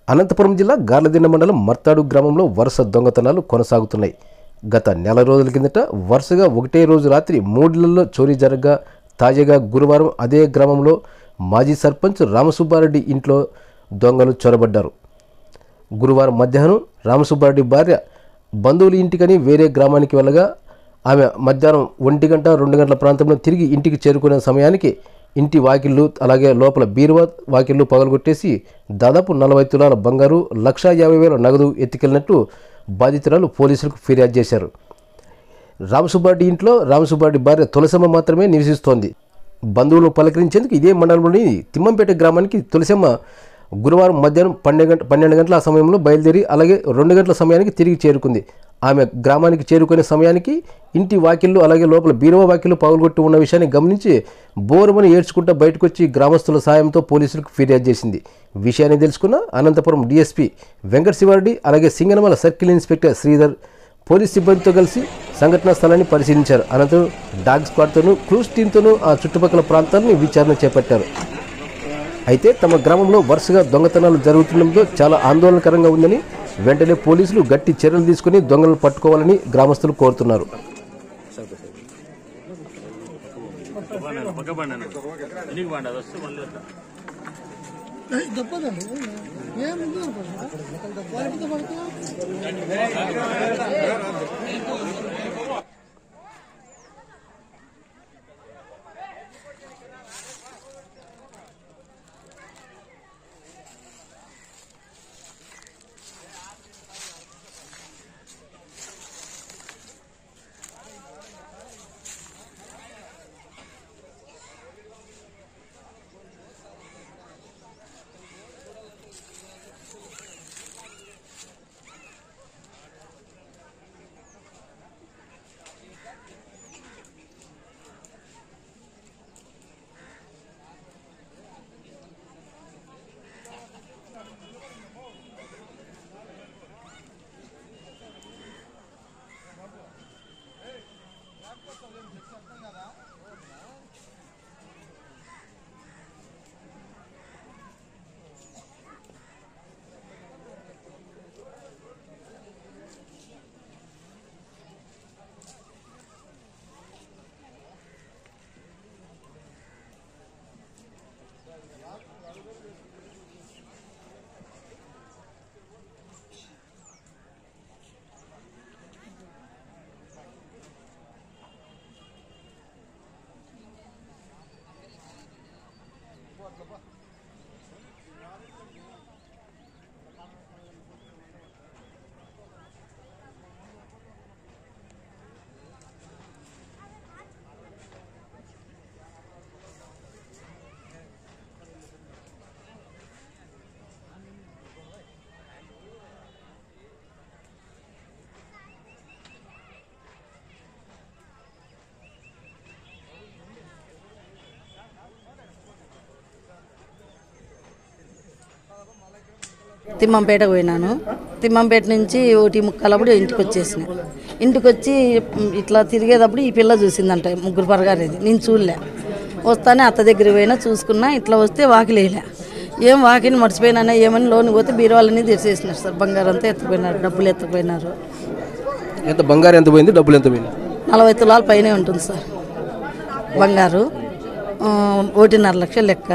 అనంతపురం జిల్లా గార్లదిన్న మండలం మర్తాడు గ్రామంలో వరుస దొంగతనాలు కొనసాగుతున్నాయి గత నెల రోజుల కిందట వరుసగా ఒకటే రోజు రాత్రి మూడిళ్లలో చోరీ జరగగా తాజాగా గురువారం అదే గ్రామంలో మాజీ సర్పంచ్ రామసుబ్బారెడ్డి ఇంట్లో దొంగలు చొరబడ్డారు గురువారం మధ్యాహ్నం రామసుబ్బారెడ్డి భార్య బంధువుల ఇంటికని వేరే గ్రామానికి వెళ్ళగా ఆమె మధ్యాహ్నం ఒంటి గంట రెండు గంటల ప్రాంతంలో తిరిగి ఇంటికి చేరుకునే సమయానికి ఇంటి వాకిళ్ళు అలాగే లోపల బీరువా వాకిళ్ళు పగలగొట్టేసి దాదాపు నలభై తులాల బంగారు లక్షా యాభై వేల నగదు ఎత్తుకెళ్ళినట్టు బాధితురాలు పోలీసులకు ఫిర్యాదు చేశారు రామసుబ్బారెడ్డి ఇంట్లో రామసుబ్బారెడ్డి భార్య తులసమ్మ మాత్రమే నివసిస్తోంది బంధువులను పలకరించేందుకు ఇదే మండలంలోని తిమ్మంపేట గ్రామానికి తులసమ్మ గురువారం మధ్యాహ్నం పన్నెండు గంట పన్నెండు గంటల ఆ సమయంలో బయలుదేరి అలాగే రెండు గంటల సమయానికి తిరిగి చేరుకుంది ఆమె గ్రామానికి చేరుకునే సమయానికి ఇంటి వాకిళ్ళు అలాగే లోపల బీరువా వాకిళ్ళు పగులుగొట్టి ఉన్న విషయాన్ని గమనించి బోరుమని ఏడ్చుకుంటూ బయటకు వచ్చి గ్రామస్తుల సాయంతో పోలీసులకు ఫిర్యాదు చేసింది విషయాన్ని తెలుసుకున్న అనంతపురం డీఎస్పీ వెంకట శివారెడ్డి అలాగే Singanamala circle inspector Sridhar police సిబ్బందితో కలిసి సంఘటనా స్థలాన్ని పరిశీలించారు అనంతరం డాగ్ స్క్వాడ్తోనూ క్రూస్ టీంతోనూ ఆ చుట్టుపక్కల ప్రాంతాలను విచారణ చేపట్టారు అయితే తమ గ్రామంలో వరుసగా దొంగతనాలు జరుగుతుండడంతో చాలా ఆందోళనకరంగా ఉందని వెంటనే పోలీసులు గట్టి చర్యలు తీసుకుని దొంగలను పట్టుకోవాలని గ్రామస్తులు కోరుతున్నారు పక్క బండి ఎనికి బండి అది వస్తే మళ్ళీ వద్దా? తప్పదండి ఏముంది వాళ్ళకి పడుతుంది తిమ్మంపేటకు పోయినాను తిమ్మంపేట నుంచి ఒకటి ముక్కలప్పుడు ఇంటికి వచ్చేసిన ఇంటికి వచ్చి ఉమ్, ఇట్లా తిరిగేటప్పుడు ఈ పిల్ల చూసిందంట ముగ్గురు పరగారేది నేను చూడలే వస్తానే అత్త దగ్గరికి పోయినా చూసుకున్నా ఇట్లా వస్తే వాకిలేలే ఏం వాకిని మర్చిపోయినానే ఏమని లోన్ పోతే బీరువాళ్ళని తెరిచేసినారు సార్ బంగారం అంతా ఎత్తుకుపోయినారు డబ్బులు ఎత్తుకుపోయినారు ఎంత బంగారం ఎంత పోయింది డబ్బులు ఎంత పోయింది నలభై తులాల పైనే ఉంటుంది సార్ బంగారు ఆ, ఒకటిన్నర లక్షల లెక్క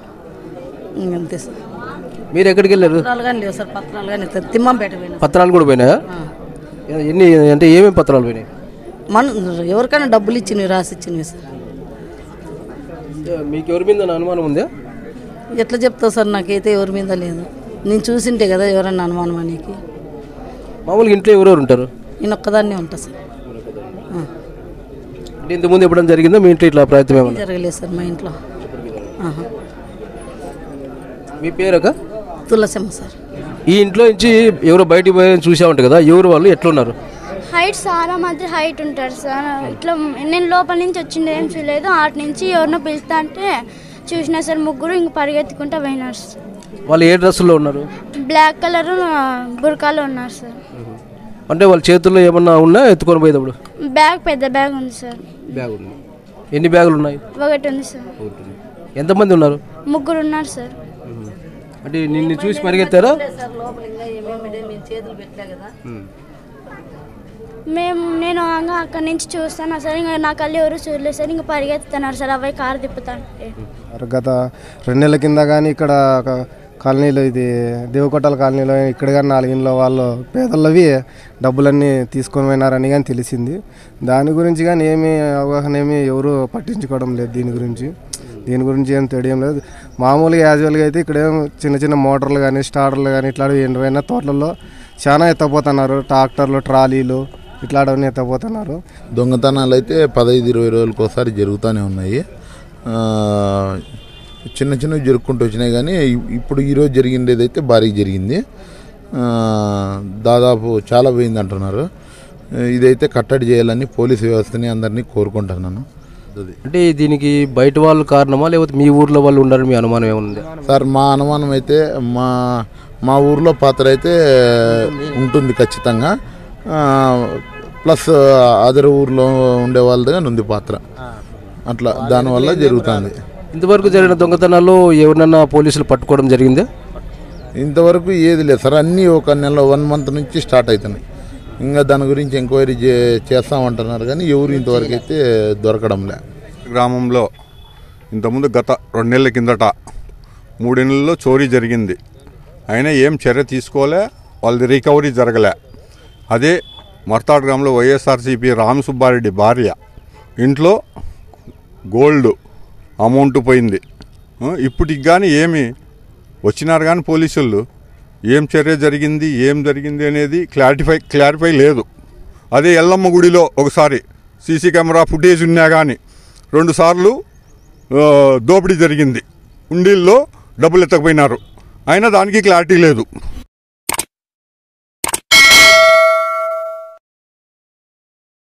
ఇంకంతే సార్ మీరు ఎక్కడికి వెళ్ళారు పత్రాలు కానీ లేవు సార్ పత్రాలు కానీ తిమ్మంపేట పోయినా పత్రాలు కూడా పోయినాయా ఎన్ని అంటే ఏమేమి పత్రాలు పోయినాయి మన ఎవరికైనా డబ్బులు ఇచ్చినవి రాసి ఇచ్చినవి సార్ మీకు ఎవరి మీద అనుమానం ఉందా ఎట్లా చెప్తావు సార్ నాకైతే ఎవరి మీద లేదు నేను చూసింటే కదా ఎవరన్నా అనుమానం అనేకి మామూలుగా ఇంట్లో ఎవరెవరు ఉంటారు నేను ఒక్కదాన్నే ఉంటా సార్ ఆ. అంటే ఇంతకుముందు ఎప్పుడైనా జరిగిందా మీ ఇంట్లో ఇట్లా ప్రయత్నం ఏమన్నా జరగలేదు సార్ మా ఇంట్లో ఆహా. మీ పేరక తులసమ్మ సార్ ఈ ఇంట్లో నుంచి ఎవరో బయటికి పోయి చూసామంట కదా ఎవరు వాళ్ళు ఎట్లున్నారు హైట్ చాలా మధ్య హైట్ ఉంటారు సార్ ఇట్లా నేను లోపల నుంచి వచ్చింది ఏం చూడలేదు ఆటి నుంచి ఎవరినో పిలుస్తా అంటే చూసిన సార్ ముగ్గురు ఇంక పరిగెత్తుకుంటా పోయినారు సార్ వాళ్ళు ఏ డ్రెస్సుల్లో ఉన్నారు బ్లాక్ కలర్ బురకాలో ఉన్నారు సార్ అంటే వాళ్ళ చేతుల్లో ఏమన్నా ఉన్నా ఎత్తుకొని పోయేటప్పుడు బ్యాగ్ పెద్ద బ్యాగ్ ఉంది సార్ బ్యాగ్ ఉంది ఎన్ని బ్యాగులు ఉన్నాయి ఒకటి ఉంది సార్ ఎంతమంది ఉన్నారు ముగ్గురు ఉన్నారు సార్ అంటే నిన్ను చూసి పరిగెత్తారా సార్ లోపల ఇంకా ఏమేమి మేము చేతులు పెట్టలే కదా మేము నేను ఇంకా అక్కడి నుంచి చూస్తాను సార్ ఇంకా నా కళ్ళు ఎవరు చూడలేదు సార్ ఇంకా పరిగెత్తుతున్నారు సార్ అబ్బాయి కారు తిప్పుతాంటే మరి గత రెండు నెలల కింద కానీ ఇక్కడ ఒక కాలనీలో ఇది దేవకొట్టాల కాలనీలో ఇక్కడ కానీ నాలుగింట్లో వాళ్ళు పేదలవి డబ్బులన్నీ తీసుకొని పోయినారని కానీ తెలిసింది దాని గురించి కానీ ఏమీ అవగాహన ఏమీ ఎవరు పట్టించుకోవడం లేదు దీని గురించి దీని గురించి ఏం తెలియడం లేదు మామూలుగా యాజువల్గా అయితే ఇక్కడ ఏం చిన్న చిన్న మోటార్లు కానీ స్టార్టర్లు కానీ ఇట్లాంటివి ఎండిపోయిన తోటలలో చాలా ఎత్తపోతున్నారు ట్రాక్టర్లు ట్రాలీలు ఇట్లాంటివన్నీ ఎత్తపోతున్నారు దొంగతనాలు అయితే పదహైదు ఇరవై రోజులకు ఒకసారి జరుగుతూనే ఉన్నాయి ఆ, చిన్న చిన్నవి జరుపుకుంటూ వచ్చినాయి కానీ ఇ- ఇప్పుడు ఈరోజు జరిగిండేది అయితే భారీగా జరిగింది ఆ, దాదాపు చాలా పోయింది అంటున్నారు ఇదైతే కట్టడి చేయాలని పోలీసు వ్యవస్థని అందరినీ కోరుకుంటున్నాను అది అంటే దీనికి బయట వాళ్ళు కారణమా లేకపోతే మీ ఊర్లో వాళ్ళు ఉండాలని మీ అనుమానం ఏముంది సార్ మా అనుమానం అయితే మా మా ఊర్లో పాత్ర అయితే ఉంటుంది ఖచ్చితంగా ఆ, ప్లస్ అదర్ ఊర్లో ఉండే వాళ్ళదిగా ఉంది పాత్ర అట్లా దానివల్ల జరుగుతుంది ఇంతవరకు జరిగిన దొంగతనాల్లో ఎవరినన్నా పోలీసులు పట్టుకోవడం జరిగిందా ఇంతవరకు ఏది లేదు సార్ అన్నీ ఒక నెల వన్ మంత్ నుంచి స్టార్ట్ అవుతున్నాయి ఇంకా దాని గురించి ఎంక్వైరీ చే చేస్తామంటున్నారు కానీ ఎవరు ఇంతవరకు అయితే దొరకడంలే గ్రామంలో ఇంతకుముందు గత రెండు నెలల కిందట మూడు నెలల్లో చోరీ జరిగింది అయినా ఏం చర్య తీసుకోలే వాళ్ళది రికవరీ జరగలే అదే మర్తాడ్ గ్రామంలో వైఎస్ఆర్సీపీ రామసుబ్బారెడ్డి భార్య ఇంట్లో గోల్డ్ అమౌంట్ పోయింది ఆ, ఇప్పటికి కానీ ఏమి వచ్చినారు కానీ పోలీసులు ఏం చర్య జరిగింది ఏం జరిగింది అనేది క్లారిఫై క్లారిఫై లేదు అదే ఎల్లమ్మ గుడిలో ఒకసారి సీసీ కెమెరా ఫుటేజ్ ఉన్నా కానీ రెండుసార్లు ఆ, దోపిడీ జరిగింది ఉండిల్లో డబ్బులు ఎత్తకపోయినారు అయినా దానికి క్లారిటీ లేదు